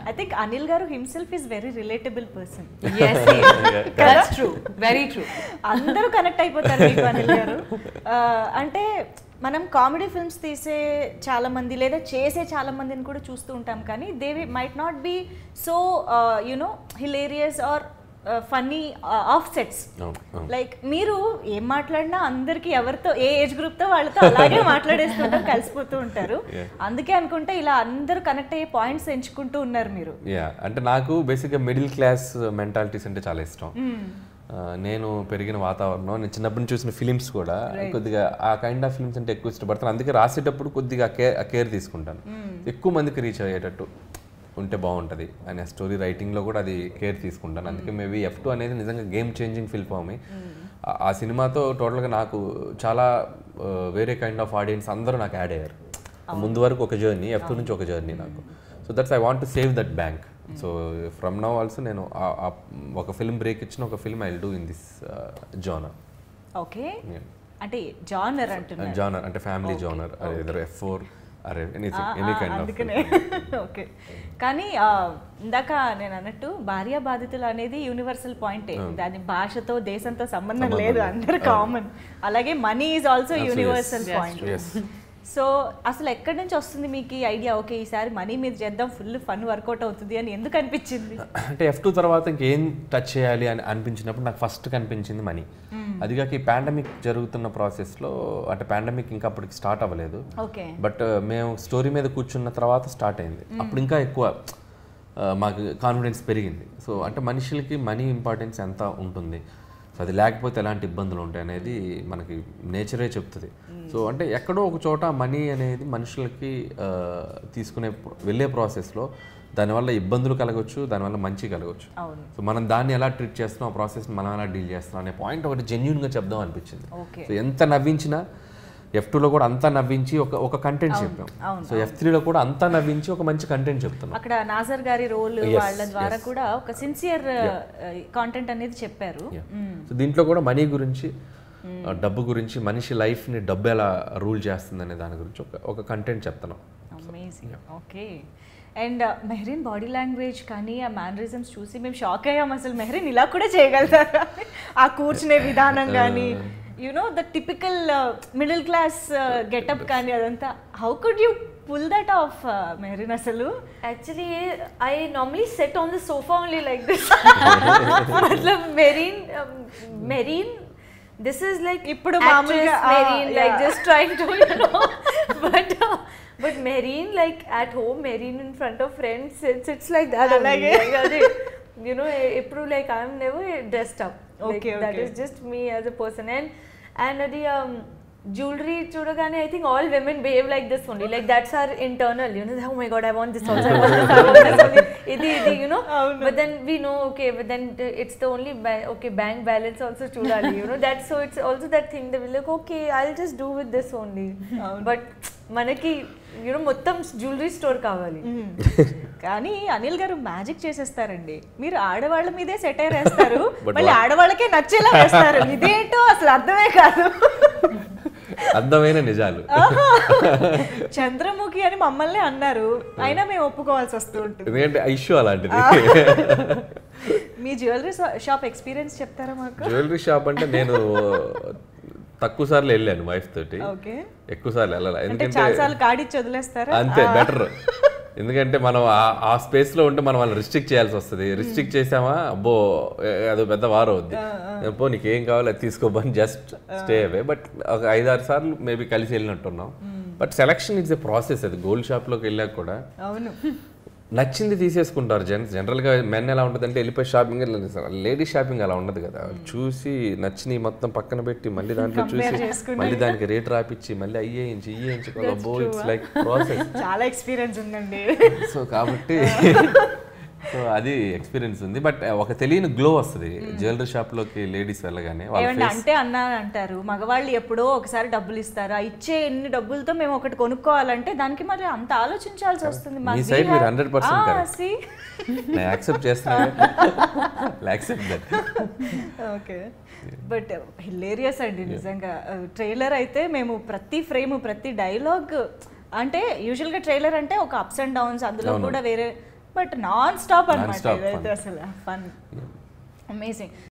I think Anil garu himself is very relatable person yes that's true very true అందరూ connect అయిపోతారు మీకు అనిల్ గారు ఆ, అంటే మనం కామెడీ ఫిల్మ్స్ తీసే చాలా మంది లేదా చేసే చాలా మందిని కూడా చూస్తూ ఉంటాం కానీ they might not be so you know hilarious or funny off sets అవును, అవును. లైక్ మీరు ఏం మాట్లాడినా అందరికి ఎవరితో ఏ ఏజ్ గ్రూప్ తో వాళ్ళతో అలాగే మాట్లాడేస్తుంటారు కలిసిపోతూ ఉంటారు Yeah. అందుకే అనుకుంటే ఇలా అందరూ కనెక్ట్ అయ్యే పాయింట్స్ ఎంచుకుంటూ ఉన్నారు మీరు యా అంటే నాకు బేసిక్గా మిడిల్ క్లాస్ మెంటాలిటీస్ అంటే చాలా ఇష్టం ఆ, నేను పెరిగిన వాతావరణం నేను చిన్నప్పటి నుంచి చూసిన ఫిలిమ్స్ కూడా కొద్దిగా ఆ కైండ్ ఆఫ్ ఫిలిమ్స్ అంటే ఎక్కువ ఇష్టపడతాను అందుకే రాసేటప్పుడు కొద్దిగా కేర్ కేర్ తీసుకుంటాను ఎక్కువ మందికి రీచ్ అయ్యేటట్టు ఉంటే బాగుంటుంది అనే స్టోరీ రైటింగ్లో కూడా అది కేర్ తీసుకుంటాను అందుకే మేబీ ఎఫ్ టూ అనేది నిజంగా game changing film for me ఆ- ఆ సినిమాతో టోటల్గా నాకు చాలా ఆ, వేరే కైండ్ ఆఫ్ ఆడియన్స్ అందరూ నాకు యాడ్ అయ్యారు ముందు వరకు ఒక జర్నీ ఎఫ్ టూ నుంచి ఒక జర్నీ నాకు so that's I want to save that bank so from now also నేను ఆ- ఆ ఒక ఫిల్మ్ బ్రేక్ ఇచ్చిన ఒక film I do in this genre okay అంటే జానర్ అంటున్నారు జానర్ అంటే ఫ్యామిలీ జానర్ అరే ఇద్దరు ఎఫ్ ఫోర్ అరే ఎనీథింగ్ ఎనీ కైండ్ ఆఫ్ అందుకనే ఓకే కానీ ఆ, ఇందాక నేను అన్నట్టు భార్య బాధితులు అనేది యూనివర్సల్ పాయింటే దాని భాషతో దేశంతో సంబంధం లేదు అందరు కామన్ అలాగే money is also universal point yes so అసలు ఎక్కడి నుంచి వస్తుంది మీకు ఈ ఐడియా ఓకే ఈసారి మనీ మీద చేద్దాం ఫుల్ ఫన్ వర్కౌట్ అవుతుంది అని ఎందుకు అనిపించింది అంటే ఎఫ్ టూ తర్వాత ఇంకేం టచ్ చేయాలి అని అనిపించినప్పుడు నాకు ఫస్ట్ కనిపించింది మనీ అది కాక ఈ పాండమిక్ జరుగుతున్న ప్రాసెస్లో అంటే పాండమిక్ ఇంకా అప్పటికి స్టార్ట్ అవ్వలేదు ఓకే బట్ మేము స్టోరీ మీద కూర్చున్న తర్వాత స్టార్ట్ అయింది అప్పుడు ఇంకా ఎక్కువ ఆ, మాకు కాన్ఫిడెన్స్ పెరిగింది సో అంటే మనుషులకి మనీ ఇంపార్టెన్స్ ఎంత ఉంటుంది సో అది లేకపోతే ఎలాంటి ఇబ్బందులు ఉంటాయి అనేది మనకి నేచరే చెప్తుంది సో అంటే ఎక్కడో ఒక చోట మనీ అనేది మనుషులకి ఆ, తీసుకునే వెళ్ళే ప్రాసెస్లో దానివల్ల ఇబ్బందులు కలగవచ్చు దానివల్ల మంచి కలగవచ్చు అవును సో మనం దాన్ని ఎలా ట్రీట్ చేస్తున్నాం ఆ ప్రాసెస్ మనం ఎలా డీల్ చేస్తున్నాం అనే పాయింట్ ఒకటి జెన్యున్గా చెప్దాం అనిపించింది ఓకే సో ఎంత నవ్వించినా ఎఫ్ టూలో కూడా అంతా నవ్వించి ఒక ఒక కంటెంట్ చెప్పాం అవును, సో ఎఫ్ త్రీలో కూడా అంతా నవ్వించి ఒక మంచి కంటెంట్ చెప్తున్నాం అక్కడ నాజర్ గారి రోల్ Yes, వాళ్ళ ద్వారా yes. కూడా ఒక సిన్సియర్ కాంటెంట్ అనేది చెప్పారు సో దీంట్లో కూడా మనీ గురించి ఆ, డబ్బు గురించి మనిషి లైఫ్ని డబ్బు ఎలా రూల్ చేస్తుంది అనే దాని గురించి ఒక ఒక కంటెంట్ చెప్తున్నాం amazing okay and Mehreen body language కానీ ఆ మేనరిజమ్స్ చూసి మేము షాక్ అయ్యాం అసలు మెహరీన్ ఇలా కూడా చేయగలుగుతారా ఆ కూర్చునే విధానం కానీ you know the typical middle class getup కానీ అదంతా how could you pull that off Mehreen అసలు Actually, I normally sit on the sofa only like this. मतलब Marine, um, Marine, this is like ఇప్పుడు actress మామూలుగా, ah, Marine, like yeah. just trying to, you know, but uh, but Marine like at home, Marine in front of friends, it's it's like that. only. అలాగే. Like, అదే, you know, ఇప్పుడు like I'm never dressed up. Like, Okay, That okay. is just me as a person, and and అది um, jewelry చూడగానే I think all women behave like this only. Like that's our internal, you know. Oh my God, I want this also. I want this. I want this only. ఇది ఇది, you know. అవును. But then we know, okay, but then uh, it's the only ba- okay bank balance also చూడాలి, you know. That's so it's also that thing that we like, okay, I'll just do with this only. But మనకి you know మొత్తం jewellery store కావాలి. కానీ అనిల్ గారు magic చేసేస్తారండి మీరు ఆడవాళ్ళ మీదే satire వేస్తారు But మళ్ళీ what- ఆడవాళ్ళకే నచ్చేలా వేస్తారు ఇదేంటో అసలు అర్థమే కాదు అందమైన నిజాలు చంద్రముఖి అని మమ్మల్ని అన్నారు అయినా మేము ఒప్పుకోవాల్సి వస్తూ ఉంటుంది ఎందుకంటే ఇష్యూ అలాంటిది మీ జ్యువెలరీ షాప్ ఎక్స్పీరియన్స్ చెప్తారా మాకు జ్యువెలరీ షాప్ అంటే నేను తక్కువ సార్లు వెళ్ళాను వైఫ్ తోటి ఓకే ఎక్కువ సార్లు వెళ్ళాలి అంటే ఎందుకంటే చాలా సార్లు కార్డిచ్చి వదిలేస్తారా అంతే బెటర్ ఎందుకంటే మనం ఆ- ఆ స్పేస్ లో ఉంటే మనం వాళ్ళని రిస్ట్రిక్ట్ చేయాల్సి వస్తుంది రిస్ట్రిక్ట్ చేసామా అబ్బో ఏ- అదో పెద్ద వారం అవుద్ది అబ్బో నీకు ఏం కావాలో అది తీసుకోబని జస్ట్ స్టే అవే బట్ ఒక ఐదారు సార్లు మేబీ కలిసి వెళ్ళినట్టున్నాం but selection it's a process అది గోల్డ్ షాప్ లోకి వెళ్ళాక కూడా అవును నచ్చింది తీసేసుకుంటారు జెంట్స్ జనరల్గా మెన్ ఎలా ఉంటుంది అంటే వెళ్ళిపోయి షాపింగ్ లేడీస్ షాపింగ్ అలా ఉండదు కదా చూసి నచ్చినవి మొత్తం పక్కన పెట్టి మళ్ళీ దాంట్లో చూసి మళ్ళీ దానికి రేట్ రాపిచ్చి మళ్ళీ అయ్యేయించి ఇయ్యేయించి బో ఇట్స్ లైక్ ప్రాసెస్ చాలా ఎక్స్పీరియన్స్ ఉందండి సో కాబట్టి సో అది ఎక్స్పీరియన్స్ ఉంది బట్ ఒక తెలియని గ్లో వస్తుంది జ్యువెలరీ షాప్ లోకి లేడీస్ వెళ్ళగానే వాళ్ళ ఏమంటే అంటే అన్నా అంటారు మగవాళ్ళు ఎప్పుడో ఒకసారి డబ్బులు ఇస్తారు ఆ ఇచ్చే ఎన్ని డబ్బులతో మేము ఒకటి కొనుక్కోవాలంటే దానికి మరి అంత ఆలోచించాల్సి వస్తుంది మీ side మీరు 100% correct. సి నేను యాక్సెప్ట్ చేస్తున్నాను accept that okay but hilarious అండి నిజంగా ట్రైలర్ అయితే మేము ప్రతి ఫ్రేమ్ ప్రతి డైలాగ్ అంటే యూజువల్గా ట్రైలర్ అంటే ఒక అప్స్ అండ్ డౌన్స్ అందులో కూడా వేరే బట్ నాన్ స్టాప్ అనమాట Non-stop ఇదైతే fun. అసలు ఫన్ అమేజింగ్